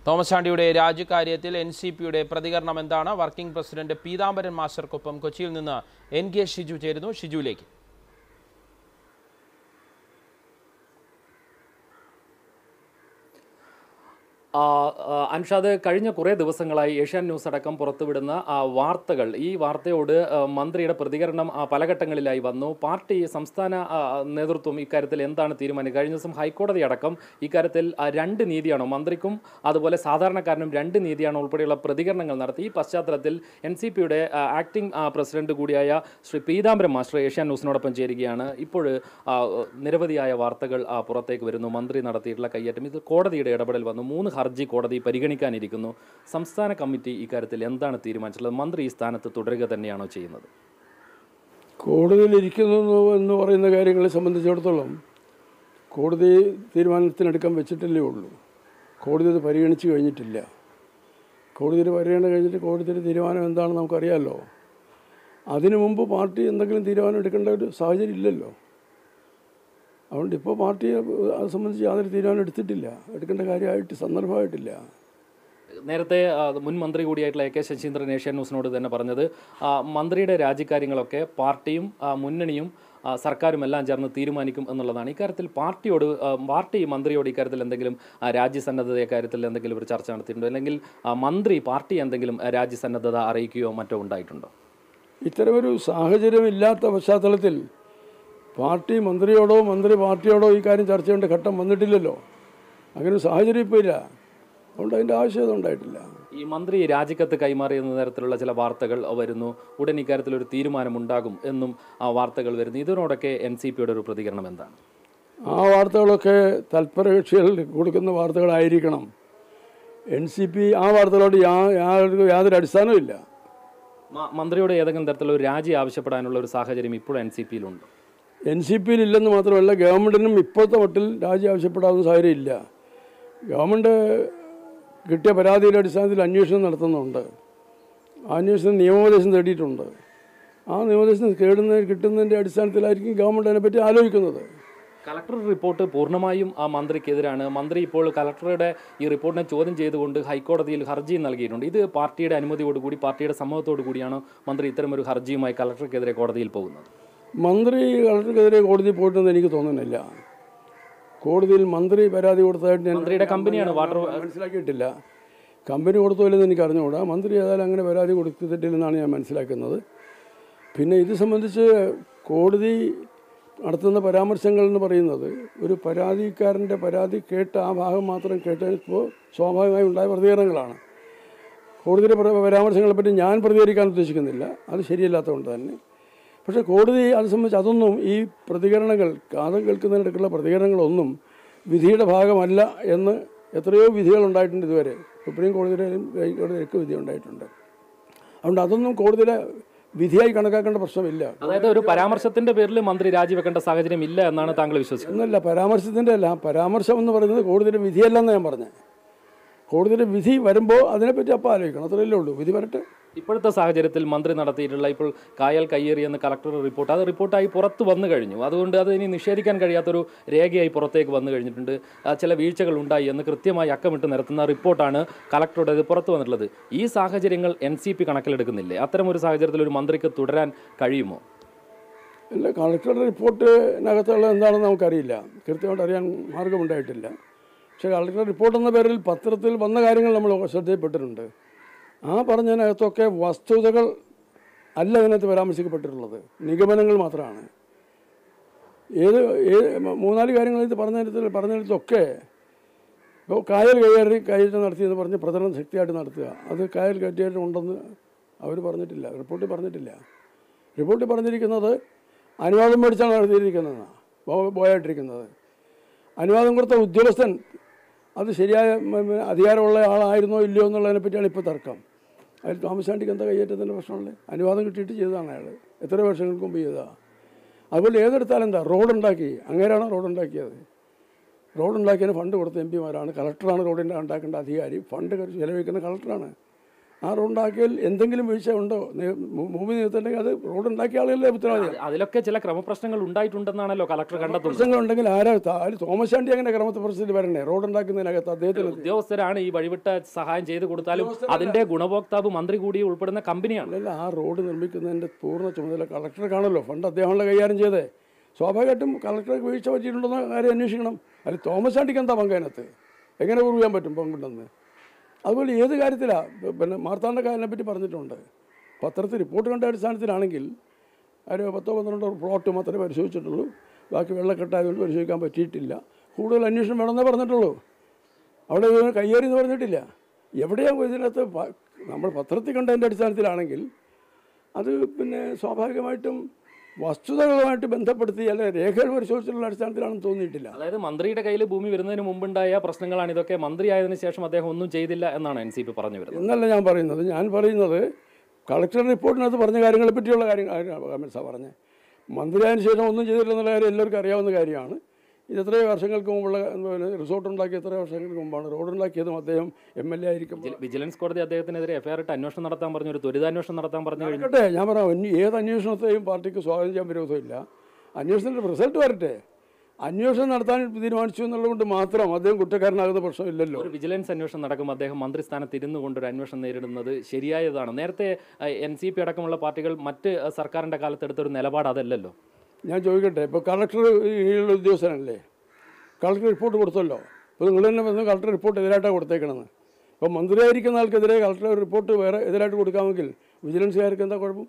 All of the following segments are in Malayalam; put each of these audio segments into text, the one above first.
തോമസ് ചാണ്ടിയുടെ രാജിക്കാര്യത്തിൽ എൻ സി പിയുടെ പ്രതികരണം എന്താണ് വർക്കിംഗ് പ്രസിഡന്റ് പീതാംബരൻ മാസ്റ്റർക്കൊപ്പം കൊച്ചിയിൽ നിന്ന് എൻ കെ ഷിജു ചേരുന്നു ഷിജുവിലേക്ക് ആ, ആ, അൻഷാദ് കഴിഞ്ഞ കുറേ ദിവസങ്ങളായി ഏഷ്യാൻ ന്യൂസ് അടക്കം പുറത്തുവിടുന്ന ആ, വാർത്തകൾ ഈ വാർത്തയോട് ആ, മന്ത്രിയുടെ പ്രതികരണം ആ, പല ഘട്ടങ്ങളിലായി വന്നു പാർട്ടി സംസ്ഥാന ആ, നേതൃത്വം ഇക്കാര്യത്തിൽ എന്താണ് തീരുമാനം കഴിഞ്ഞ ദിവസം ഹൈക്കോടതി അടക്കം ഇക്കാര്യത്തിൽ ആ, രണ്ട് നീതിയാണോ മന്ത്രിക്കും അതുപോലെ സാധാരണക്കാരനും രണ്ട് നീതിയാണോ ഉൾപ്പെടെയുള്ള പ്രതികരണങ്ങൾ നടത്തി ഈ പശ്ചാത്തലത്തിൽ എൻ സി പിയുടെ ആക്ടിംഗ് ആ, പ്രസിഡന്റ് കൂടിയായ ശ്രീ പീതാംബരം മാസ്റ്റർ ഏഷ്യാൻ ന്യൂസിനോടൊപ്പം ചേരുകയാണ് ഇപ്പോൾ ആ, നിരവധിയായ വാർത്തകൾ ആ, പുറത്തേക്ക് വരുന്നു മന്ത്രി നടത്തിയിട്ടുള്ള കയ്യേറ്റം ഇത് കോടതിയുടെ ഇടപെടൽ വന്നു മൂന്ന് ഹർജി കോടതി പരിഗണിക്കാനിരിക്കുന്നു സംസ്ഥാന കമ്മിറ്റി ഇക്കാര്യത്തിൽ എന്താണ് തീരുമാനിച്ചിട്ടുള്ളത് മന്ത്രി ഈ സ്ഥാനത്ത് തുടരുക തന്നെയാണോ ചെയ്യുന്നത് കോടതിയിൽ ഇരിക്കുന്നു എന്ന് പറയുന്ന കാര്യങ്ങളെ സംബന്ധിച്ചിടത്തോളം കോടതി തീരുമാനത്തിനെടുക്കാൻ വെച്ചിട്ടല്ലേ ഉള്ളൂ കോടതി അത് പരിഗണിച്ച് കഴിഞ്ഞിട്ടില്ല കോടതിയുടെ പരിഗണന കഴിഞ്ഞിട്ട് കോടതിയുടെ തീരുമാനം എന്താണെന്ന് നമുക്കറിയാമല്ലോ അതിനു മുമ്പ് പാർട്ടി എന്തെങ്കിലും തീരുമാനം എടുക്കേണ്ട ഒരു സാഹചര്യം ഇല്ലല്ലോ അതുകൊണ്ട് ഇപ്പോൾ പാർട്ടി അത് സംബന്ധിച്ച് യാതൊരു തീരുമാനം എടുത്തിട്ടില്ല എടുക്കേണ്ട കാര്യമായിട്ട് സന്ദർഭമായിട്ടില്ല നേരത്തെ ആ, മുൻ മന്ത്രി കൂടിയായിട്ടുള്ള എ കെ ശശീന്ദ്രൻ ഏഷ്യാൻ ന്യൂസിനോട് തന്നെ പറഞ്ഞത് ആ, മന്ത്രിയുടെ രാജിക്കാര്യങ്ങളൊക്കെ പാർട്ടിയും ആ, മുന്നണിയും ആ, സർക്കാരും എല്ലാം ചേർന്ന് തീരുമാനിക്കും എന്നുള്ളതാണ് ഇക്കാര്യത്തിൽ പാർട്ടിയോട് ആ, പാർട്ടി മന്ത്രിയോട് ഇക്കാര്യത്തിൽ എന്തെങ്കിലും ആ, രാജ്യസന്നദ്ധത കാര്യത്തിൽ എന്തെങ്കിലും ഒരു ചർച്ച നടത്തിയിട്ടുണ്ടോ അല്ലെങ്കിൽ ആ, മന്ത്രി പാർട്ടി എന്തെങ്കിലും ആ, രാജ്യസന്നദ്ധത അറിയിക്കുകയോ മറ്റോ ഉണ്ടായിട്ടുണ്ടോ ഇത്തരമൊരു സാഹചര്യമില്ലാത്ത പശ്ചാത്തലത്തിൽ പാർട്ടി മന്ത്രിയോടോ മന്ത്രി പാർട്ടിയോടോ ഈ കാര്യം ചർച്ച ചെയ്യേണ്ട ഘട്ടം വന്നിട്ടില്ലല്ലോ അങ്ങനെ ഒരു സാഹചര്യം ഇപ്പോൾ ഇല്ല അതുകൊണ്ട് അതിൻ്റെ ആവശ്യകത ഉണ്ടായിട്ടില്ല ഈ മന്ത്രി രാജിക്കത്ത് കൈമാറിയെന്ന തരത്തിലുള്ള ചില വാർത്തകൾ വരുന്നു ഉടൻ ഇക്കാര്യത്തിൽ ഒരു തീരുമാനമുണ്ടാകും എന്നും ആ വാർത്തകൾ വരുന്നു ഇതിനോടൊക്കെ എൻ സി പിയുടെ ഒരു പ്രതികരണം എന്താണ് ആ വാർത്തകളൊക്കെ തൽപര കക്ഷികൾ കൊടുക്കുന്ന വാർത്തകളായിരിക്കണം എൻ സി പി ആ വാർത്തകളോട് യാ യാതൊരു യാതൊരു അടിസ്ഥാനവും ഇല്ല മ- മന്ത്രിയോട് ഏതെങ്കിലും തരത്തിലുള്ള ഒരു രാജി ആവശ്യപ്പെടാനുള്ള ഒരു സാഹചര്യം ഇപ്പോൾ എൻ സി പിയിലുണ്ട് എൻ സി പിയിൽ ഇല്ലെന്ന് മാത്രമല്ല ഗവൺമെൻറ്റിനും ഇപ്പോഴത്തെ മട്ടിൽ രാജി ആവശ്യപ്പെടാവുന്ന സാഹചര്യം ഇല്ല ഗവൺമെൻറ് കിട്ടിയ പരാതിയുടെ അടിസ്ഥാനത്തിൽ അന്വേഷണം നടത്തുന്നുണ്ട് ആ അന്വേഷണം നിയമോപദേശം തേടിയിട്ടുണ്ട് ആ നിയമോപദേശം കേടുന്ന കിട്ടുന്നതിൻ്റെ അടിസ്ഥാനത്തിലായിരിക്കും ഗവൺമെൻറ് അതിനെപ്പറ്റി ആലോചിക്കുന്നത് കളക്ടർ റിപ്പോർട്ട് പൂർണ്ണമായും ആ മന്ത്രിക്കെതിരാണ് മന്ത്രി ഇപ്പോൾ കളക്ടറുടെ ഈ റിപ്പോർട്ടിനെ ചോദ്യം ചെയ്തുകൊണ്ട് ഹൈക്കോടതിയിൽ ഹർജി നൽകിയിട്ടുണ്ട് ഇത് പാർട്ടിയുടെ അനുമതിയോടുകൂടി പാർട്ടിയുടെ സമ്മതത്തോടു കൂടിയാണ് മന്ത്രി ഇത്തരമൊരു ഹർജിയുമായി കളക്ടർക്കെതിരെ കോടതിയിൽ പോകുന്നത് മന്ത്രി കളക്ടർക്കെതിരെ കോടതി പോയിട്ടെന്ന് എനിക്ക് തോന്നുന്നില്ല കോടതിയിൽ മന്ത്രി പരാതി കൊടുത്തതായിട്ട് ഞാൻ മന്ത്രിയുടെ കമ്പനിയാണ് വാട്ടർ മനസ്സിലാക്കിയിട്ടില്ല കമ്പനി കൊടുത്തോല്ലെന്ന് എനിക്ക് അറിഞ്ഞുകൂടാ മന്ത്രി ഏതായാലും അങ്ങനെ പരാതി കൊടുത്തിട്ടില്ലെന്നാണ് ഞാൻ മനസ്സിലാക്കുന്നത് പിന്നെ ഇത് സംബന്ധിച്ച് കോടതി നടത്തുന്ന പരാമർശങ്ങൾ എന്ന് പറയുന്നത് ഒരു പരാതിക്കാരൻ്റെ പരാതി കേട്ട ആ ഭാഗം മാത്രം കേട്ടപ്പോൾ സ്വാഭാവികമായി ഉണ്ടായ പ്രതികരണങ്ങളാണ് കോടതിയുടെ പര- പരാമർശങ്ങളെപ്പറ്റി ഞാൻ പ്രതികരിക്കാൻ ഉദ്ദേശിക്കുന്നില്ല അത് ശരിയല്ലാത്തതുകൊണ്ട് തന്നെ പക്ഷേ കോടതി അത് സംബന്ധിച്ച് അതൊന്നും ഈ പ്രതികരണങ്ങൾ കാതം കേൾക്കുന്നതിനിടയ്ക്കുള്ള പ്രതികരണങ്ങളൊന്നും വിധിയുടെ ഭാഗമല്ല എന്ന് എത്രയോ വിധികൾ ഉണ്ടായിട്ടുണ്ട് ഇതുവരെ സുപ്രീം കോടതിയിലും ഹൈക്കോടതിയിലൊക്കെ വിധി ഉണ്ടായിട്ടുണ്ട് അതുകൊണ്ട് അതൊന്നും കോടതിയുടെ വിധിയായി കണക്കാക്കേണ്ട പ്രശ്നമില്ല അതായത് ഒരു പരാമർശത്തിന്റെ പേരിൽ മന്ത്രി രാജിവെക്കേണ്ട സാഹചര്യം ഇല്ല എന്നാണ് താങ്കൾ വിശ്വസിക്കുന്നത് എന്നല്ല പരാമർശത്തിൻ്റെ അല്ല പരാമർശം എന്ന് പറയുന്നത് കോടതിയുടെ വിധിയല്ലെന്ന് ഞാൻ പറഞ്ഞത് കോടതിയുടെ വിധി വരുമ്പോൾ അതിനെപ്പറ്റി അപ്പോൾ ആലോചിക്കണം അത്രയല്ലേ ഉള്ളൂ വിധി വരട്ടെ ഇപ്പോഴത്തെ സാഹചര്യത്തിൽ മന്ത്രി നടത്തിയിട്ടുള്ള ഇപ്പോൾ കായൽ കയ്യേറി എന്ന കളക്ടർ റിപ്പോർട്ട് അത് റിപ്പോർട്ടായി പുറത്ത് വന്നു കഴിഞ്ഞു അതുകൊണ്ട് അത് ഇനി നിഷേധിക്കാൻ കഴിയാത്തൊരു രേഖയായി പുറത്തേക്ക് വന്നു കഴിഞ്ഞിട്ടുണ്ട് ആ, ചില വീഴ്ചകൾ ഉണ്ടായി എന്ന് കൃത്യമായി അക്കമിട്ട് നിരത്തുന്ന റിപ്പോർട്ടാണ് കളക്ടറുടേത് പുറത്തു വന്നിട്ടുള്ളത് ഈ സാഹചര്യങ്ങൾ എൻ സി പി കണക്കിലെടുക്കുന്നില്ലേ അത്തരമൊരു സാഹചര്യത്തിൽ ഒരു മന്ത്രിക്ക് തുടരാൻ കഴിയുമോ അല്ല കളക്ടറുടെ റിപ്പോർട്ടിനകത്തുള്ള എന്താണെന്ന് നമുക്കറിയില്ല കൃത്യമായിട്ട് അറിയാൻ മാർഗമുണ്ടായിട്ടില്ല പക്ഷേ കളക്ടറുടെ റിപ്പോർട്ട് എന്ന പേരിൽ പത്രത്തിൽ വന്ന കാര്യങ്ങൾ നമ്മൾ ശ്രദ്ധയിൽപ്പെട്ടിട്ടുണ്ട് ആ പറഞ്ഞതിനകത്തൊക്കെ വസ്തുതകൾ അല്ല അതിനകത്ത് പരാമർശിക്കപ്പെട്ടിട്ടുള്ളത് നിഗമനങ്ങൾ മാത്രമാണ് ഏത് ഏത് മൂന്നാല് കാര്യങ്ങൾ ഇത് പറഞ്ഞിടത്തിൽ പറഞ്ഞിടത്തൊക്കെ ഇപ്പോൾ കായൽ കയ്യേറി കയറ്റം നടത്തിയെന്ന് പറഞ്ഞ് പ്രചരണം ശക്തിയായിട്ട് നടത്തുക അത് കായൽ കയറ്റം ഉണ്ടെന്ന് അവർ പറഞ്ഞിട്ടില്ല റിപ്പോർട്ടിൽ പറഞ്ഞിട്ടില്ല റിപ്പോർട്ടിൽ പറഞ്ഞിരിക്കുന്നത് അനുവാദം മേടിച്ചാണ് നടത്തിയിരിക്കുന്നതെന്നാണ് ബോ- ബോയായിട്ടിരിക്കുന്നത് അനുവാദം കൊടുത്ത ഉദ്യോഗസ്ഥൻ അത് ശരിയായ മ- മ- അധികാരമുള്ള ആളായിരുന്നോ ഇല്ലയോ എന്നുള്ളതിനെ പറ്റിയാണ് ഇപ്പോൾ തർക്കം അതിൽ തോമസ് ചാണ്ടിക്ക് എന്താ കയ്യേറ്റത്തിൻ്റെ പ്രശ്നമുള്ളത് അനുവാദം കിട്ടിയിട്ട് ചെയ്തതാണ് അയാൾ എത്ര വർഷങ്ങൾക്ക് മുമ്പ് ചെയ്തതാണ് അതുപോലെ ഏതെടുത്താലും എന്താ റോഡുണ്ടാക്കി അങ്ങനെയാണോ റോഡുണ്ടാക്കിയത് റോഡുണ്ടാക്കിയതിന് ഫണ്ട് കൊടുത്ത എം പിമാരാണ് കളക്ടറാണ് റോഡിൻ്റെ ഉണ്ടാക്കേണ്ട അധികാരി ഫണ്ട് ചെലവഴിക്കുന്ന കളക്ടറാണ് ആ റോഡ് ഉണ്ടാക്കിയാൽ എന്തെങ്കിലും വീഴ്ച ഉണ്ടോ നി- ഭൂ- ഭൂമി നികത്തുണ്ടെങ്കിൽ അത് റോഡ് ഉണ്ടാക്കിയ ആളുകളെ ഉത്തരവാദിയാണ് അതിലൊക്കെ ചില ക്രമപ്രശ്നങ്ങൾ ഉണ്ടായിട്ടുണ്ടെന്നാണല്ലോ കളക്ടർ കണ്ടെത്തുന്നത് പ്രശ്നങ്ങളുണ്ടെങ്കിൽ ആരാ ത- ആര് തോമസ് ചാണ്ടി അങ്ങനെ ക്രമത്തെ പ്രശ്നത്തിൽ വരണേ റോഡ് ഉണ്ടാക്കുന്നതിനകത്ത് അദ്ദേഹത്തിന് ഉദ്യോഗസ്ഥരാണ് ഈ വഴിവിട്ട സഹായം ചെയ്തു കൊടുത്താലും അതിന്റെ ഗുണഭോക്താവ് മന്ത്രി കൂടി ഉൾപ്പെടുന്ന കമ്പനിയാണ് അല്ലല്ല ആ റോഡ് നിർമ്മിക്കുന്നതിൻ്റെ പൂർണ്ണ ചുമതല കളക്ടർക്കാണല്ലോ ഫണ്ട് അദ്ദേഹമാണല്ലോ കൈകാര്യം ചെയ്തേ സ്വാഭാവികമായിട്ടും കളക്ടർക്ക് വീഴ്ച പറ്റിയിട്ടുണ്ടെന്ന കാര്യം അന്വേഷിക്കണം അല്ല തോമസ് ചാണ്ടിക്ക് എന്താ പങ്ക് അതിനകത്ത് എങ്ങനെ പ്രൂവ് ചെയ്യാൻ പറ്റും പങ്കുണ്ടെന്ന് അതുപോലെ ഏത് കാര്യത്തിലാണ് പിന്നെ മാർത്താണ്ഡ കാര്യനെ പറ്റി പറഞ്ഞിട്ടുണ്ട് പത്രത്തിൽ റിപ്പോർട്ട് കണ്ട അടിസ്ഥാനത്തിലാണെങ്കിൽ ഒരു പത്തോ പന്ത്രണ്ടോ പ്ലോട്ട് മാത്രമേ പരിശോധിച്ചിട്ടുള്ളൂ ബാക്കി വെള്ളക്കെട്ടായതുകൊണ്ട് പരിശോധിക്കാൻ പറ്റിയിട്ടില്ല കൂടുതൽ അന്വേഷണം വേണമെന്നേ പറഞ്ഞിട്ടുള്ളൂ അവിടെ ഇവന് കയ്യേറി എന്ന് പറഞ്ഞിട്ടില്ല എവിടെയാണ് ഇതിനകത്ത് പ- നമ്മൾ പത്രത്തിൽ കണ്ടതിൻ്റെ അടിസ്ഥാനത്തിലാണെങ്കിൽ അത് പിന്നെ സ്വാഭാവികമായിട്ടും വസ്തുതകളുമായിട്ട് ബന്ധപ്പെടുത്തി അല്ലെ രേഖകൾ പരിശോധിച്ചിട്ടുള്ള അടിസ്ഥാനത്തിലാണെന്ന് തോന്നിയിട്ടില്ല അതായത് മന്ത്രിയുടെ കയ്യിൽ ഭൂമി വരുന്നതിന് മുമ്പുണ്ടായ പ്രശ്നങ്ങളാണ് ഇതൊക്കെ മന്ത്രിയായതിനു ശേഷം അദ്ദേഹം ഒന്നും ചെയ്തില്ല എന്നാണ് എൻ സി പി പറഞ്ഞു വരുന്നത് എന്നല്ല ഞാൻ പറയുന്നത് ഞാൻ പറയുന്നത് കളക്ടർ റിപ്പോർട്ടിനകത്ത് പറഞ്ഞ കാര്യങ്ങളെ പറ്റിയുള്ള കാര്യങ്ങൾ സാർ പറഞ്ഞത് മന്ത്രിയായതിനു ശേഷം ഒന്നും ചെയ്തിട്ടില്ലെന്നുള്ള കാര്യം എല്ലാവർക്കും അറിയാവുന്ന കാര്യമാണ് ഇത് എത്രയോ വർഷങ്ങൾക്ക് മുമ്പുള്ള പിന്നെ റിസോർട്ട് ഉണ്ടാക്കിയ എത്രയോ വർഷങ്ങൾക്ക് മുമ്പാണ് റോഡ് ഉണ്ടാക്കിയതും അദ്ദേഹം എം എൽ എ ആയിരിക്കും വിജിൽ- വിജിലൻസ് കോടതി അദ്ദേഹത്തിനെതിരെ എഫ്ഐആർ ഇട്ട് അന്വേഷണം നടത്താൻ പറഞ്ഞു ഒരു ത്വരിതാന്വേഷണം നടത്താൻ പറഞ്ഞു കഴിഞ്ഞു നടക്കട്ടെ ഞാൻ പറയാം ഇനി ഏത് അന്വേഷണത്തെയും പാർട്ടിക്ക് സ്വാഗതം ചെയ്യാൻ വിരോധമില്ല അന്വേഷണത്തിൻ്റെ റിസൾട്ട് വരട്ടെ അന്വേഷണം നടത്താൻ തീരുമാനിച്ചു എന്നുള്ളതുകൊണ്ട് മാത്രം അദ്ദേഹം കുറ്റക്കാരനാകുന്ന പ്രശ്നമില്ലല്ലോ ഒരു വിജിലൻസ് അന്വേഷണം നടക്കുമ്പോൾ അദ്ദേഹം മന്ത്രിസ്ഥാനത്ത് ഇരുന്നു കൊണ്ട് ഒരു അന്വേഷണം നേരിടുന്നത് ശരിയായതാണ് നേരത്തെ എൻ സി പി അടക്കമുള്ള പാർട്ടികൾ മറ്റ് അഹ്, സർക്കാരിന്റെ കാലത്ത് എടുത്തൊരു നിലപാട് അതല്ലല്ലോ ഞാൻ ചോദിക്കട്ടെ ഇപ്പോൾ കളക്ടർ കീഴിലുള്ള ഉദ്യോഗസ്ഥനല്ലേ കളക്ടർ റിപ്പോർട്ട് കൊടുത്തല്ലോ ഇപ്പോൾ നിങ്ങൾ തന്നെ വന്ന് കളക്ടർ റിപ്പോർട്ട് എതിരായിട്ടാണ് കൊടുത്തേക്കണമെന്ന് ഇപ്പോൾ മന്ത്രിയായിരിക്കുന്ന ആൾക്കെതിരെ കളക്ടർ റിപ്പോർട്ട് വേറെ എതിരായിട്ട് കൊടുക്കാമെങ്കിൽ വിജിലൻസുകാർക്ക് എന്താ കുഴപ്പം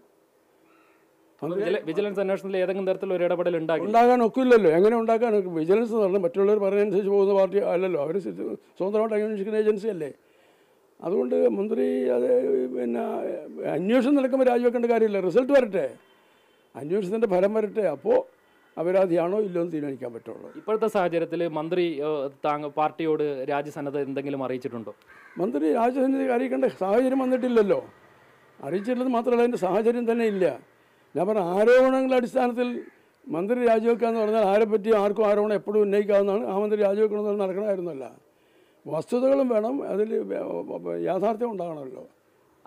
വിജില- വിജിലൻസ് അന്വേഷണത്തിൽ ഏതെങ്കിലും തരത്തിലുള്ള ഒരു ഇടപെടൽ ഉണ്ടാക്കി ഉണ്ടാകാൻ ഒക്കില്ലല്ലോ എങ്ങനെ ഉണ്ടാക്കാൻ ഒക്കും? വിജിലൻസ് എന്ന് പറഞ്ഞാൽ മറ്റുള്ളവർ പറയുന്നതനുസരിച്ച് പോകുന്ന പാർട്ടി അല്ലല്ലോ അവർ സ്വന്തമായിട്ട് അന്വേഷിക്കുന്ന ഏജൻസി അല്ലേ അതുകൊണ്ട് മന്ത്രി അത് പിന്നെ അന്വേഷണം നടക്കുമ്പോൾ രാജിവെക്കേണ്ട കാര്യമില്ല റിസൾട്ട് വരട്ടെ അന്വേഷണത്തിൻ്റെ ഫലം വരട്ടെ അപ്പോൾ അപരാധിയാണോ ഇല്ലോ എന്ന് തീരുമാനിക്കാൻ പറ്റുള്ളൂ ഇപ്പോഴത്തെ സാഹചര്യത്തിൽ മന്ത്രി ഏഹ്, താങ്ക പാർട്ടിയോട് രാജ്യസന്നദ്ധ എന്തെങ്കിലും അറിയിച്ചിട്ടുണ്ടോ മന്ത്രി രാജ്യസന്നിധി അറിയിക്കേണ്ട സാഹചര്യം വന്നിട്ടില്ലല്ലോ അറിയിച്ചിട്ടുള്ളത് മാത്രമല്ല അതിൻ്റെ സാഹചര്യം തന്നെ ഇല്ല ഞാൻ പറഞ്ഞ ആരോപണങ്ങളുടെ അടിസ്ഥാനത്തിൽ മന്ത്രി രാജിവെക്കുക എന്ന് പറഞ്ഞാൽ ആരെപ്പറ്റി ആർക്കും ആരോപണം എപ്പോഴും ഉന്നയിക്കാവുന്നതാണ് ആ മന്ത്രി രാജിവെക്കണമെന്ന് നടക്കണമായിരുന്നല്ല വസ്തുതകളും വേണം അതിൽ യാഥാർത്ഥ്യം ഉണ്ടാകണമല്ലോ